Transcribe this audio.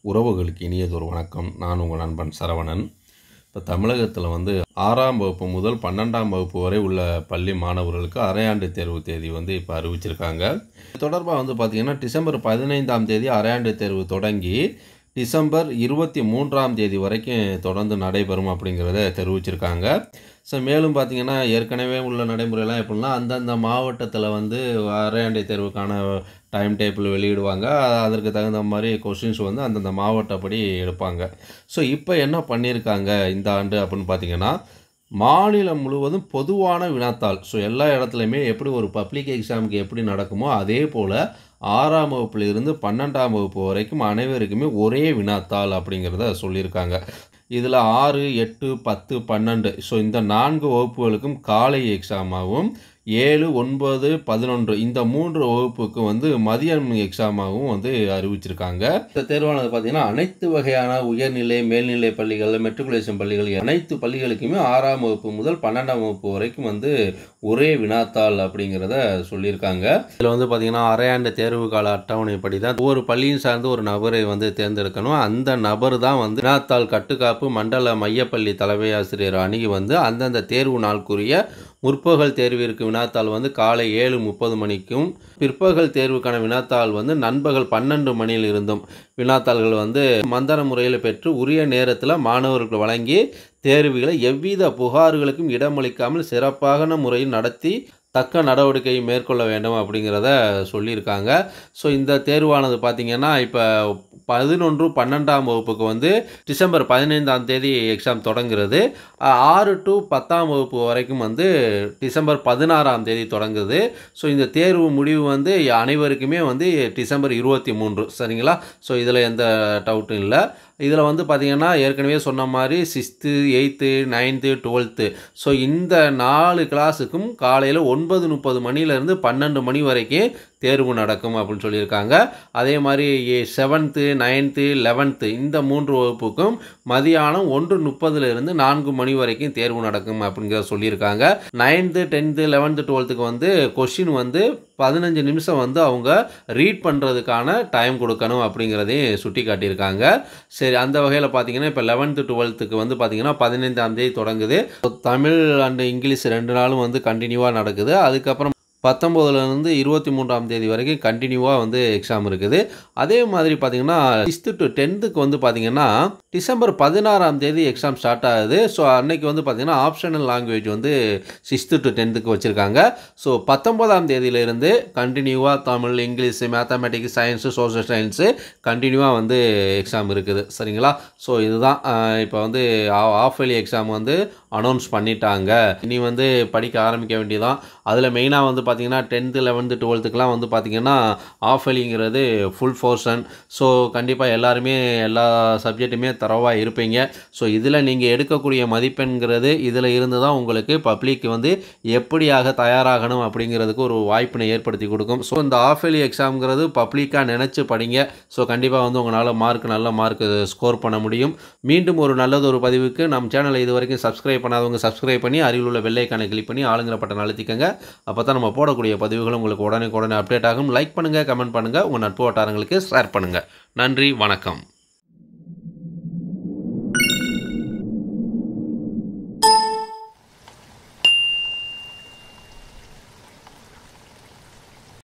உறவுகளுக்கு இனியதொரு வணக்கம் நான் உங்கள் நண்பன் சரவணன் இப்போ தமிழகத்தில் வந்து ஆறாம் வகுப்பு முதல் பன்னெண்டாம் வகுப்பு வரை உள்ள பள்ளி மாணவர்களுக்கு அரையாண்டு தேர்வு தேதி வந்து இப்போ அறிவிச்சிருக்காங்க இது தொடர்பாக வந்து பார்த்திங்கன்னா டிசம்பர் பதினைந்தாம் தேதி அரையாண்டு தேர்வு தொடங்கி டிசம்பர் இருபத்தி மூன்றாம் தேதி வரைக்கும் தொடர்ந்து நடைபெறும் அப்படிங்கிறத தெரிவிச்சிருக்காங்க ஸோ மேலும் பார்த்திங்கன்னா ஏற்கனவே உள்ள நடைமுறையெல்லாம் எப்படின்னா அந்தந்த மாவட்டத்தில் வந்து அரையாண்டை தேர்வுக்கான டைம் டேபிள் வெளியிடுவாங்க அதற்கு தகுந்த மாதிரி கொஷின்ஸ் வந்து அந்தந்த மாவட்டப்படி எடுப்பாங்க ஸோ இப்போ என்ன பண்ணியிருக்காங்க இந்த ஆண்டு அப்படின்னு பார்த்தீங்கன்னா மாநிலம் முழுவதும் பொதுவான வினாத்தாள் ஸோ எல்லா இடத்துலையுமே எப்படி ஒரு பப்ளிக் எக்ஸாமுக்கு எப்படி நடக்குமோ அதே போல் ஆறாம் வகுப்புலேருந்து பன்னெண்டாம் வகுப்பு வரைக்கும் அனைவருக்குமே ஒரே வினாத்தாள் அப்படிங்கிறத சொல்லியிருக்காங்க இதில் ஆறு எட்டு பத்து பன்னெண்டு ஸோ இந்த நான்கு வகுப்புகளுக்கும் காலை எக்ஸாமாகவும் ஏழு ஒன்பது பதினொன்று இந்த மூன்று வகுப்புக்கு வந்து மதியம் எக்ஸாமாகவும் வந்து அறிவிச்சிருக்காங்க இந்த தேர்வானது பார்த்திங்கன்னா அனைத்து வகையான உயர்நிலை மேல்நிலை பள்ளிகள் மெட்ரிகுலேஷன் பள்ளிகள் அனைத்து பள்ளிகளுக்குமே ஆறாம் வகுப்பு முதல் பன்னெண்டாம் வகுப்பு வரைக்கும் வந்து ஒரே வினாத்தாள் அப்படிங்கிறத சொல்லியிருக்காங்க இதில் வந்து பார்த்திங்கன்னா அரையாண்டு தேர்வு கால அட்டவணைப்படி தான் ஒவ்வொரு பள்ளியும் சார்ந்து ஒரு நபரை வந்து தேர்ந்தெடுக்கணும் அந்த நபர் தான் வந்து வினாத்தாள் கட்டுக்காப்பு மண்டல மையப்பள்ளி தலைமை ஆசிரியர் அணுகி வந்து அந்தந்த தேர்வு நாளுக்குரிய முற்பகல் தேர்விற்கு வினாத்தாள் வந்து காலை ஏழு முப்பது மணிக்கும் பிற்பகல் தேர்வுக்கான வினாத்தாள் வந்து நண்பகல் பன்னெண்டு மணியில் இருந்தும் வினாத்தாள்கள் வந்து மந்தன முறையில் பெற்று உரிய நேரத்தில் மாணவர்களுக்கு வழங்கி தேர்வுகளை எவ்வித புகார்களுக்கும் இடமளிக்காமல் சிறப்பான முறையில் நடத்தி தக்க நடவடிக்கை மேற்கொள்ள வேண்டும் அப்படிங்கிறத சொல்லியிருக்காங்க ஸோ இந்த தேர்வானது பார்த்திங்கன்னா இப்போ பதினொன்று பன்னெண்டாம் வகுப்புக்கு வந்து டிசம்பர் பதினைந்தாம் தேதி எக்ஸாம் தொடங்குறது ஆறு டு பத்தாம் வகுப்பு வரைக்கும் வந்து டிசம்பர் பதினாறாம் தேதி தொடங்குது ஸோ இந்த தேர்வு முடிவு வந்து அனைவருக்குமே வந்து டிசம்பர் இருபத்தி மூன்று சரிங்களா ஸோ இதில் எந்த டவுட்டும் இல்லை இதில் வந்து பார்த்திங்கன்னா ஏற்கனவே சொன்ன மாதிரி sixth eighth ninth twelfth so இந்த நாலு கிளாஸுக்கும் காலையில் ஒன்பது முப்பது மணிலேருந்து பன்னெண்டு மணி வரைக்கும் தேர்வு நடக்கும் அப்படின்னு சொல்லியிருக்காங்க அதே மாதிரி செவன்த்து நைன்த்து லெவன்த்து இந்த மூன்று வகுப்புக்கும் மதியானம் ஒன்று முப்பதுலேருந்து நான்கு மணி வரைக்கும் தேர்வு நடக்கும் அப்படிங்கிறத சொல்லியிருக்காங்க நைன்த்து டென்த்து லெவன்த்து டுவெல்த்துக்கு வந்து கொஷின் வந்து பதினஞ்சு நிமிஷம் வந்து அவங்க ரீட் பண்ணுறதுக்கான டைம் கொடுக்கணும் அப்படிங்கிறதையும் சுட்டி காட்டியிருக்காங்க சரி அந்த வகையில் பார்த்தீங்கன்னா இப்போ லெவன்த்து டுவெல்த்துக்கு வந்து பார்த்தீங்கன்னா பதினைந்தாம் தேதி தொடங்குது தமிழ் அண்டு இங்கிலீஷ் ரெண்டு நாளும் வந்து கண்டினியூவாக நடக்குது அதுக்கப்புறம் பத்தொம்போதுலேருந்து இருபத்தி மூன்றாம் தேதி வரைக்கும் கண்டினியூவாக வந்து எக்ஸாம் இருக்குது அதே மாதிரி பார்த்திங்கன்னா சிக்ஸ்த்து டு டென்த்துக்கு வந்து பார்த்திங்கன்னா டிசம்பர் பதினாறாம் தேதி எக்ஸாம் ஸ்டார்ட் ஆகுது ஸோ அன்னைக்கு வந்து பார்த்திங்கன்னா ஆப்ஷனல் லாங்குவேஜ் வந்து சிக்ஸ்த்து டு டென்த்துக்கு வச்சுருக்காங்க ஸோ பத்தொம்போதாம் தேதியிலேருந்து கண்டினியூவாக Tamil English mathematics science social science கண்டினியூவாக வந்து எக்ஸாம் இருக்குது சரிங்களா ஸோ இதுதான் இப்போ வந்து ஆஃப் இயர்லி எக்ஸாம் வந்து அனௌன்ஸ் பண்ணிட்டாங்க இனி வந்து படிக்க ஆரம்பிக்க வேண்டியதான் அதில் மெயினாக வந்து பார்த்திங்கன்னா டென்த்து லெவன்த்து டுவெல்த்துக்கெலாம் வந்து பார்த்திங்கன்னா ஆஃப் இயர்லிங்கிறது ஃபுல் போர்ஷன் ஸோ கண்டிப்பாக எல்லாருமே எல்லா சப்ஜெக்ட்டுமே தரவாக இருப்பீங்க ஸோ இதில் நீங்கள் எடுக்கக்கூடிய மதிப்பெண்கிறது இதில் இருந்து தான் உங்களுக்கு பப்ளிக் வந்து எப்படியாக தயாராகணும் அப்படிங்கிறதுக்கு ஒரு வாய்ப்பினை ஏற்படுத்தி கொடுக்கும் ஸோ இந்த ஆஃப் இயர்லி எக்ஸாம்ங்கிறது பப்ளிக்காக நினச்சி படிங்க ஸோ கண்டிப்பாக வந்து உங்களால் மார்க் நல்ல மார்க் ஸ்கோர் பண்ண முடியும் மீண்டும் ஒரு நல்லது ஒரு பதிவுக்கு நம்ம சேனலை இது வரைக்கும் சப்ஸ்கிரைப் பண்ணாதவங்க சப்ஸ்கிரைப் பண்ணி அருகில் உள்ள வெள்ளைக்கான கிளிக் பண்ணி ஆளுங்கிற பட்டன் அழுத்திக்கங்க அப்போ தான் நம்ம போடக்கூடிய பதிவுகள் உங்களுக்கு உடனே உடனே அப்டேட் ஆகும் லைக் பண்ணுங்கள் கமெண்ட் பண்ணுங்கள் உங்கள் நட்பு வட்டாரங்களுக்கு ஷேர் பண்ணுங்கள் நன்றி வணக்கம்